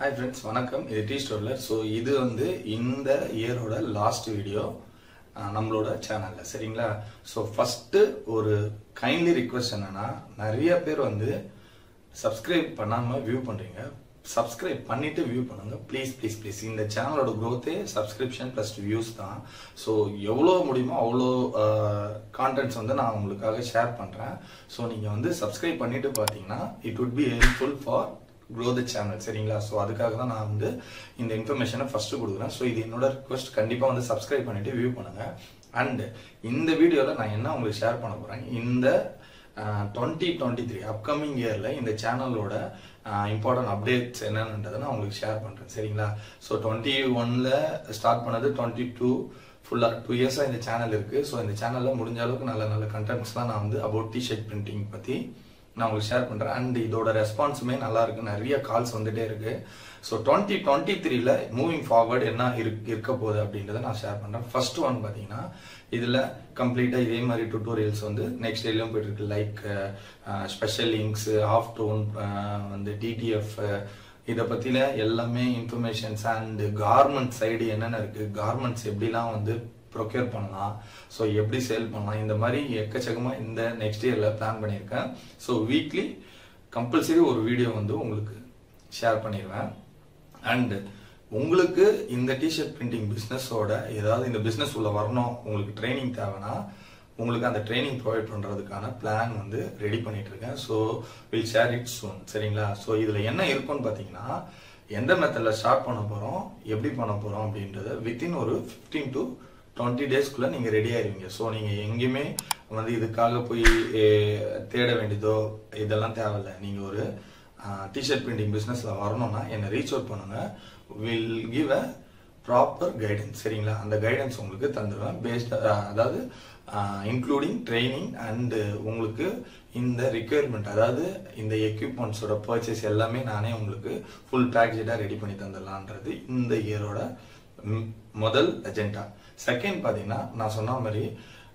hi friends வணக்கம் இது tea ஸ்டோரில் ஸோ இது வந்து இந்த இயரோட லாஸ்ட் வீடியோ நம்மளோட சேனலில் சரிங்களா ஸோ ஃபஸ்ட்டு ஒரு கைண்ட்லி ரிக்வெஸ்ட் என்னன்னா நிறைய பேர் வந்து சப்ஸ்கிரைப் பண்ணாமல் வியூ பண்ணுறீங்க சப்ஸ்கிரைப் பண்ணிட்டு வியூ பண்ணுங்க ப்ளீஸ் ப்ளீஸ் ப்ளீஸ் இந்த சேனலோட growth-ஏ சப்ஸ்கிரிப்ஷன் ப்ளஸ் வியூஸ் தான் ஸோ எவ்வளோ முடியுமோ அவ்வளோ கான்டென்ட்ஸ் வந்து நான் உங்களுக்காக ஷேர் பண்ணுறேன் ஸோ நீங்கள் வந்து சப்ஸ்கிரைப் பண்ணிட்டு பார்த்தீங்கன்னா it would be helpful for grow the channel சரிங்களா ஸோ அதுக்காக தான் நான் வந்து இந்த இன்ஃபர்மேஷனை ஃபர்ஸ்ட் கொடுக்குறேன் ஸோ இது என்னோட ரிக்வஸ்ட் கண்டிப்பாக வந்து சப்ஸ்கிரைப் பண்ணிட்டு வியூ பண்ணுங்க அண்ட் இந்த வீடியோவில் நான் என்ன உங்களுக்கு ஷேர் பண்ண போகிறேன் இந்த டுவெண்ட்டி டுவெண்ட்டி த்ரீ அப்கமிங் இயரில் இந்த சேனலோட இம்பார்ட்டன்ட் அப்டேட்ஸ் என்னன்றதை நான் உங்களுக்கு ஷேர் பண்ணுறேன் சரிங்களா ஸோ டுவெண்ட்டி ஒனில் ஸ்டார்ட் பண்ணது டுவெண்ட்டி டூ ஃபுல்லாக டூ இயர்ஸாக இந்த சேனல் இருக்குது ஸோ இந்த சேனலில் முடிஞ்ச அளவுக்கு நல்ல நல்ல கண்டென்ட்ஸ்லாம் நான் வந்து அபவுட் டிஷர்ட் பிரிண்டிங் பற்றி நான் உங்களுக்கு ஷேர் பண்ணுறேன் அண்ட் இதோட ரெஸ்பான்ஸுமே நல்லா இருக்கு நிறைய கால்ஸ் வந்துட்டே இருக்கு ஸோ டுவெண்ட்டி டுவெண்ட்டி த்ரீல மூவிங் ஃபார்வர்ட் என்ன இருக் இருக்க போகுது அப்படின்றத நான் ஷேர் பண்ணுறேன் ஃபர்ஸ்ட் ஒன் பார்த்தீங்கன்னா இதில் கம்ப்ளீட்டாக இதே மாதிரி டுட்டோரியல்ஸ் வந்து நெக்ஸ்ட் டேலையும் போயிட்டு இருக்கு லைக் ஸ்பெஷல் லிங்க்ஸ் ஆஃப் டோன் வந்து டிடிஎஃப் இதை பற்றின எல்லாமே இன்ஃபர்மேஷன்ஸ் அண்ட் கார்மெண்ட் சைடு என்னென்ன இருக்குது கார்மெண்ட்ஸ் எப்படிலாம் வந்து ப்ரொக்யூர் பண்ணலாம் ஸோ எப்படி சேல் பண்ணலாம் இந்த மாதிரி எக்கச்சக்கமாக இந்த நெக்ஸ்ட் இயரில் பிளான் பண்ணியிருக்கேன் ஸோ வீக்லி கம்பல்சரி ஒரு வீடியோ வந்து உங்களுக்கு ஷேர் பண்ணிடுவேன் அண்ட் உங்களுக்கு இந்த டிஷர்ட் பிரிண்டிங் பிஸ்னஸோட ஏதாவது இந்த பிஸ்னஸ் உள்ள வரணும் உங்களுக்கு ட்ரைனிங் தேவைன்னா உங்களுக்கு அந்த ட்ரைனிங் ப்ரொவைட் பண்ணுறதுக்கான பிளான் வந்து ரெடி பண்ணிட்டு இருக்கேன் so will share it soon சரிங்களா ஸோ இதில் என்ன இருக்கும்னு பார்த்தீங்கன்னா எந்த மெத்தடில் ஸ்டார்ட் பண்ண போகிறோம் எப்படி பண்ண போகிறோம் அப்படின்றத வித்தின் ஒரு ஃபிஃப்டீன் டு டுவெண்ட்டி டேஸ்க்குள்ளே நீங்கள் ரெடி ஆயிருவீங்க ஸோ நீங்கள் எங்கேயுமே வந்து இதுக்காக போய் தேட வேண்டியதோ இதெல்லாம் தேவையில்லை நீங்கள் ஒரு டிஷர்ட் பிரிண்டிங் பிஸ்னஸில் வரணும்னா என்னை ரீச் அவுட் பண்ணுங்கள் will give a proper guidance சரிங்களா அந்த கைடன்ஸ் உங்களுக்கு தந்துடுவேன் பேஸ்ட் அதாவது இன்க்ளூடிங் ட்ரைனிங் அண்டு உங்களுக்கு இந்த ரிக்குயர்மெண்ட் அதாவது இந்த எக்யூப்மெண்ட்ஸோட பர்ச்சேஸ் எல்லாமே நானே உங்களுக்கு ஃபுல் பேக்கேஜாக ரெடி பண்ணி தந்துடலான்றது இந்த இயரோட முதல் அஜெண்டா செகண்ட் பார்த்தீங்கன்னா நான் சொன்ன மாதிரி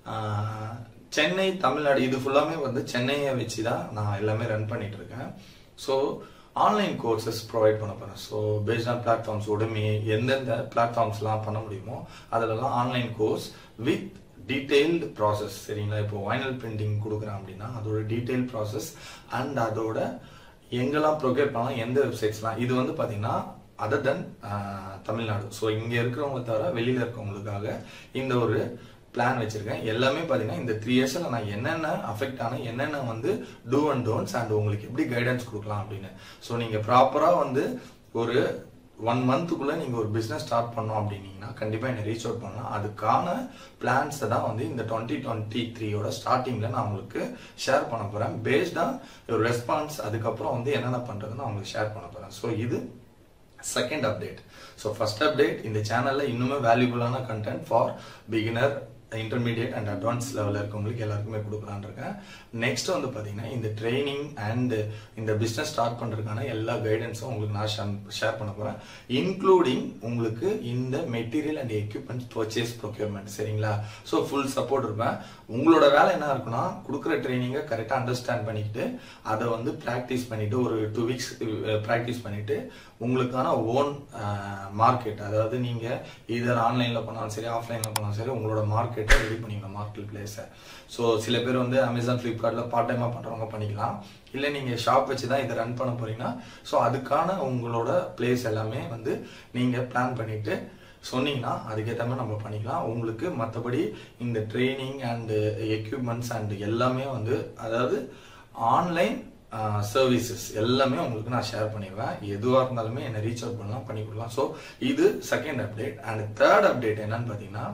சென்னை தமிழ்நாடு இது ஃபுல்லாமே வந்து சென்னையை வச்சு தான் நான் எல்லாமே ரன் பண்ணிட்டு இருக்கேன் ஸோ ஆன்லைன் கோர்சஸ் ப்ரொவைட் பண்ண போகிறேன் ஸோ பேஸ்ட் ஆன் பிளாட்ஃபார்ம்ஸ் உடமே எந்தெந்த பிளாட்ஃபார்ம்ஸ்லாம் பண்ண முடியுமோ அதிலலாம் online course with detailed process சரிங்களா இப்போ வைனல் பிரிண்டிங் கொடுக்குறேன் அப்படின்னா அதோட டீட்டெயில் ப்ராசஸ் அண்ட் அதோட எங்கெல்லாம் ப்ரொகேட் பண்ணலாம் எந்த வெப்சைட்ஸ்லாம் இது வந்து பார்த்தீங்கன்னா அதர் தென் தமிழ்நாடு ஸோ இங்கே இருக்கிறவங்க தவிர வெளியில் இருக்கிறவங்களுக்காக இந்த ஒரு பிளான் வச்சிருக்கேன் எல்லாமே பார்த்தீங்கன்னா இந்த த்ரீ இயர்ஸில் நான் என்னென்ன அஃபெக்ட் ஆன என்னென்ன வந்து டூ அண்ட் டோன்ஸ் அண்ட் உங்களுக்கு எப்படி கைடன்ஸ் கொடுக்கலாம் அப்படின்னு ஸோ நீங்கள் ப்ராப்பராக வந்து ஒரு ஒன் மந்த்துக்குள்ளே நீங்கள் ஒரு பிஸ்னஸ் ஸ்டார்ட் பண்ணோம் அப்படின்னீங்கன்னா கண்டிப்பாக என்னை ரீச் அவுட் பண்ணலாம் அதுக்கான பிளான்ஸை தான் வந்து இந்த டுவெண்ட்டி டுவெண்ட்டி த்ரீயோட ஸ்டார்டிங்கில் நான் உங்களுக்கு ஷேர் பண்ண போகிறேன் பேஸ்டாக ஒரு ரெஸ்பான்ஸ் அதுக்கப்புறம் வந்து என்னென்ன பண்ணுறதுன்னு நான் உங்களுக்கு ஷேர் பண்ண போகிறேன் ஸோ இது second update so first update இந்த சேனலில் இன்னுமே வேல்யூபுளான content for beginner intermediate and advance லெவலில் இருக்கவங்களுக்கு எல்லாருக்குமே கொடுக்கலான் இருக்கேன் நெக்ஸ்ட் வந்து பார்த்தீங்கன்னா இந்த ட்ரைனிங் அண்ட் இந்த பிஸ்னஸ் ஸ்டார்ட் பண்ணுறதுக்கான எல்லா கைடன்ஸும் உங்களுக்கு நான் ஷேர் பண்ண போகிறேன் இன்க்ளூடிங் உங்களுக்கு இந்த material and equipments purchase procurement சரிங்களா ஸோ ஃபுல் சப்போர்ட் இருப்பேன் உங்களோட வேலை என்ன இருக்குன்னா கொடுக்குற ட்ரைனிங்கை கரெக்டாக அண்டர்ஸ்டாண்ட் பண்ணிக்கிட்டு அதை வந்து ப்ராக்டிஸ் பண்ணிட்டு ஒரு டூ வீக்ஸ் ப்ராக்டிஸ் பண்ணிட்டு உங்களுக்கான ஓன் மார்க்கெட் அதாவது நீங்கள் இதர் ஆன்லைனில் பண்ணாலும் சரி ஆஃப்லைனில் பண்ணாலும் சரி உங்களோட மார்க்கெட்டை ரெடி பண்ணிக்கணும் மார்க்கெட் பிளேஸை ஸோ சில பேர் வந்து அமேசான் ஃப்ளிப்கார்ட்டில் பார்ட் டைமாக பண்ணுறவங்க பண்ணிக்கலாம் இல்லை நீங்கள் ஷாப் வச்சு தான் இதை ரன் பண்ண போறீங்கன்னா ஸோ அதுக்கான உங்களோட பிளேஸ் எல்லாமே வந்து நீங்கள் பிளான் பண்ணிட்டு சொன்னீங்கன்னா அதுக்கேற்ற மாதிரி நம்ம பண்ணிக்கலாம் உங்களுக்கு மற்றபடி இந்த ட்ரைனிங் அண்டு எக்யூப்மெண்ட்ஸ் அண்ட் எல்லாமே வந்து அதாவது ஆன்லைன் சர்வீசஸ் எல்லாமே உங்களுக்கு நான் ஷேர் பண்ணிடுவேன் எதுவாக இருந்தாலுமே என்னை ரீச் அவுட் பண்ணலாம் பண்ணி கொடுக்கலாம் ஸோ இது second update and third update என்னன்னு பார்த்தீங்கன்னா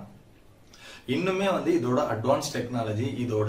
இன்னுமே வந்து இதோட அட்வான்ஸ் டெக்னாலஜி இதோட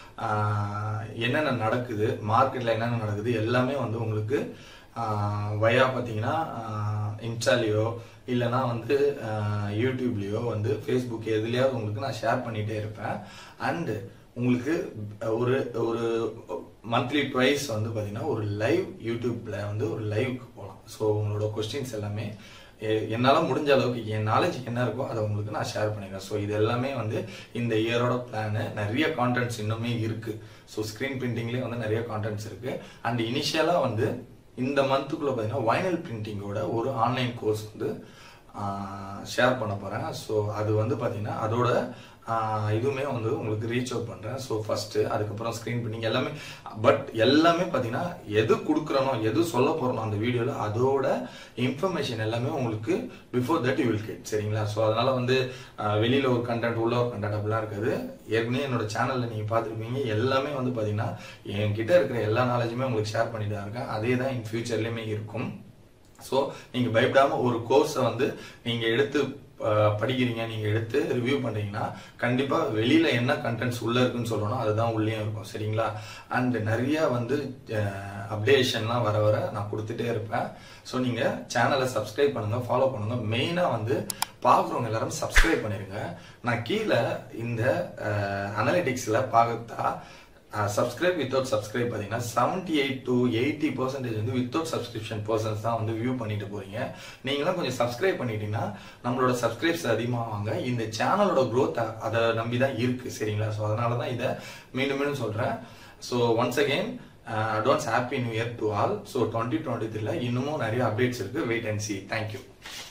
என்னென்ன நடக்குது மார்க்கெட்டில் என்னென்ன நடக்குது எல்லாமே வந்து உங்களுக்கு வயா பார்த்தீங்கன்னா இன்ஸ்டாலேயோ இல்லைனா வந்து யூடியூப்லேயோ வந்து ஃபேஸ்புக் எதுலேயாவது உங்களுக்கு நான் ஷேர் பண்ணிகிட்டே இருப்பேன் அண்டு உங்களுக்கு ஒரு ஒரு மந்த்லி ட்வைஸ் வந்து பார்த்தீங்கன்னா ஒரு லைவ் யூடியூப்பில் வந்து ஒரு லைவ்க்கு போகலாம் ஸோ உங்களோட கொஸ்டின்ஸ் எல்லாமே என்னால் முடிஞ்ச அளவுக்கு என் நாலேஜ் என்ன இருக்கோ அதை உங்களுக்கு நான் ஷேர் பண்ணிக்கிறேன் ஸோ இது எல்லாமே வந்து இந்த இயரோட பிளானு நிறைய கான்டென்ட்ஸ் இன்னுமே இருக்குது ஸோ ஸ்க்ரீன் பிரிண்டிங்லேயே வந்து நிறைய கான்டென்ட்ஸ் இருக்குது அண்ட் இனிஷியலாக வந்து இந்த மந்த்துக்குள்ள பார்த்தீங்கன்னா வைனல் பிரிண்டிங்கோட ஒரு ஆன்லைன் கோர்ஸ் வந்து ஷேர் பண்ண போகிறேன் ஸோ அது வந்து பார்த்தீங்கன்னா அதோட ஆஹ் இதுவுமே வந்து உங்களுக்கு ரீச் அவுட் பண்ணுறேன் ஸோ ஃபஸ்ட்டு அதுக்கப்புறம் ஸ்க்ரீன் பிரிண்டிங் எல்லாமே பட் எல்லாமே பார்த்தீங்கன்னா எது கொடுக்குறனோ எது சொல்ல போகிறனோ அந்த வீடியோவில் அதோட இன்ஃபர்மேஷன் எல்லாமே உங்களுக்கு before that you will get சரிங்களா ஸோ அதனால் வந்து வெளியில் ஒரு கண்டென்ட் உள்ள ஒரு கண்டென்ட் அப்படிலாம் இருக்காது ஏற்கனவே என்னோட சேனலில் நீங்கள் பார்த்துருப்பீங்க எல்லாமே வந்து பார்த்தீங்கன்னா என்கிட்ட இருக்கிற எல்லா நாலேஜுமே உங்களுக்கு ஷேர் பண்ணிட்டு தான் இருக்கேன் அதே தான் இன் ஃபியூச்சர்லேயுமே இருக்கும் ஸோ நீங்கள் பயப்படாமல் ஒரு கோர்ஸை வந்து நீங்கள் எடுத்து அஹ், படிக்கிறீங்க நீங்கள் எடுத்து ரிவ்யூ பண்ணுறீங்கன்னா கண்டிப்பாக வெளியில் என்ன கண்டென்ட்ஸ் உள்ளே இருக்குன்னு சொல்லணும் அதுதான் உள்ளேயும் இருக்கும் சரிங்களா அண்ட் நிறைய வந்து அப்டேஷன்லாம் வர வர நான் கொடுத்துட்டே இருப்பேன் ஸோ நீங்கள் சேனலை சப்ஸ்கிரைப் பண்ணுங்கள் ஃபாலோ பண்ணுங்கள் மெயினாக வந்து பார்க்குறவங்க எல்லாரும் சப்ஸ்கிரைப் பண்ணிடுங்க நான் கீழே இந்த அனலிட்டிக்ஸில் பார்த்தா சப்ஸ்கிரைப் வித்தவுட் சப்ஸ்கிரைப் பார்த்தீங்கன்னா seventy eight to eighty percentage வந்து வித்தவுட் சப்ஸ்கிரிப்ஷன் பர்சன்ஸ் தான் வந்து வியூ பண்ணிட்டு போறீங்க நீங்களாம் கொஞ்சம் சப்ஸ்கிரைப் பண்ணிட்டீங்கன்னா நம்மளோட சப்ஸ்கிரைப்ஸ் அதிகமாவாங்க இந்த சேனலோட growth அ- அதை நம்பி தான் இருக்கு சரிங்களா ஸோ அதனால தான் இதை மீண்டும் மீண்டும் சொல்றேன் so once again advance happy new year to all so twenty twenty த்ரீல இன்னமும் நிறைய அப்டேட்ஸ் இருக்கு வெயிட் அண்ட் சி தேங்க்யூ